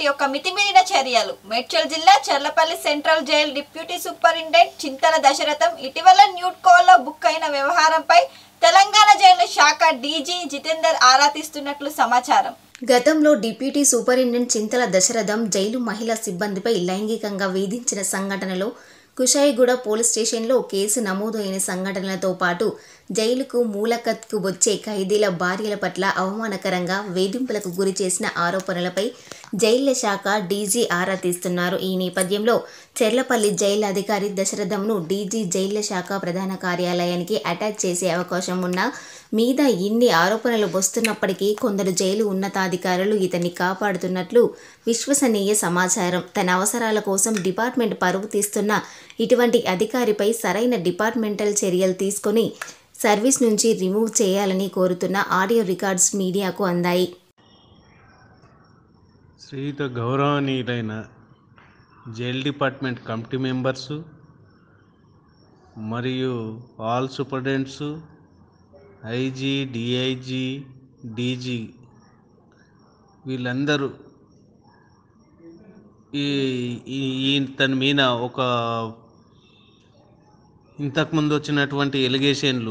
యొక్క మితిమీరిన చర్యలు మేడ్చల్ జిల్లా Cherlapally central jail deputy superintendent Chintala Dasaratham ఇటీవల న్యూట్ కోల్లో బుక్ అయిన వ్యవహారంపై తెలంగాణ జైలు శాఖ డీజీ జితేందర్ ఆరా తీస్తున్నట్లు సమాచారం గతంలో deputy superintendent Chintala Dasaratham jail మహిళా సిబ్బందిపై లైంగికంగా వేధించిన సంఘటనలో కుషాయిగూడ పోలీస్ స్టేషన్లో కేసు నమోదు అయిన సంఘటనలతో పాటు జైలుకు మూలకత్కు వచ్చే ఖైదీల భార్యల పట్ల అవమానకరంగా వేధింపులకు గురి చేసిన ఆరోపణలపై జైళ్ల శాఖ డీజీ ఆరా తీస్తున్నారు ఈ నేపథ్యంలో చెర్లపల్లి జైలు అధికారి దశరథంను డీజీ జైళ్ల శాఖ ప్రధాన కార్యాలయానికి అటాచ్ చేసే అవకాశం ఉన్నా మీద ఇన్ని ఆరోపణలు వస్తున్నప్పటికీ కొందరు జైలు ఉన్నతాధికారులు ఇతన్ని కాపాడుతున్నట్లు విశ్వసనీయ సమాచారం తన అవసరాల కోసం డిపార్ట్మెంట్ పరువు తీస్తున్న ఇటువంటి అధికారిపై సరైన డిపార్ట్మెంటల్ చర్యలు తీసుకొని సర్వీస్ నుంచి రిమూవ్ చేయాలని కోరుతున్న ఆడియో రికార్డ్స్ మీడియాకు అందాయి శ్రీయుత గౌరవనీయులైన జైల్ డిపార్ట్మెంట్ కమిటీ మెంబర్సు మరియు all superintendents IG DIG DG వీళ్ళందరూ ఈ ఈ- ఇతని మీద ఒక ఇంతకుముందు వచ్చినటువంటి ఎలిగేషన్లు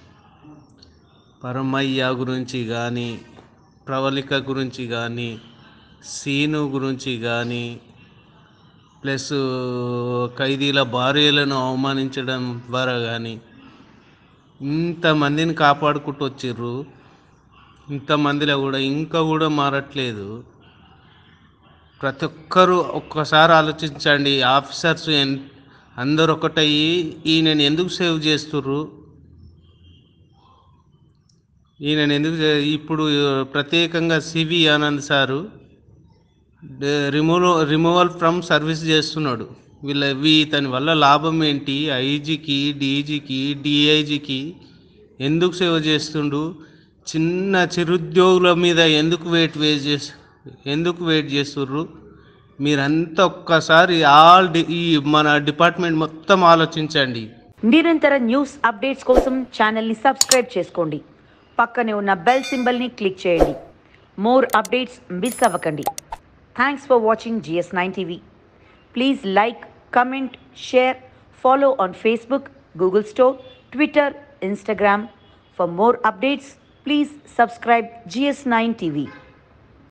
పరమయ్య గురించి కానీ ప్రవళిక గురించి కానీ సీను గురించి కానీ ప్లస్ ఖైదీల భార్యలను అవమానించడం ద్వారా కానీ ఇంతమందిని కాపాడుకుంటూ వచ్చిర్రు ఇంతమందిలో కూడా ఇంకా కూడా మారట్లేదు ప్రతి ఒక్కరూ ఒక్కసారి ఆలోచించండి ఆఫీసర్స్ ఎన్ అందరు ఒకటయ్యి ఈయనని ఎందుకు సేవ్ చేస్తుర్రు ఈయనని ఎందుకు చే- ఇప్పుడు ప్రత్యేకంగా CV Anand sir remove removal from service చేస్తున్నాడు వీళ్ళ వీ ఇతని వల్ల లాభం ఏంటి ఐజీకి డీజీకి డిఐజీకి ఎందుకు సేవ చేస్తుండు చిన్న చిరుద్యోగుల మీద ఎందుకు వెయిట్ వేస్ట్ చేసి ఎందుకు వెయిట్ చేస్తుర్రు మీరంతా ఒక్కసారి ఆల్ డి ఈ మన డిపార్ట్మెంట్ మొత్తం ఆలోచించండి నిరంతర న్యూస్ అప్డేట్స్ కోసం ఛానల్ని సబ్స్క్రైబ్ చేసుకోండి పక్కనే ఉన్న బెల్ సింబల్ని క్లిక్ చేయండి మోర్ అప్డేట్స్ మిస్ అవ్వకండి thanks for watching GS nine TV please like comment share follow on Facebook Google store Twitter Instagram for more updates please subscribe GS nine TV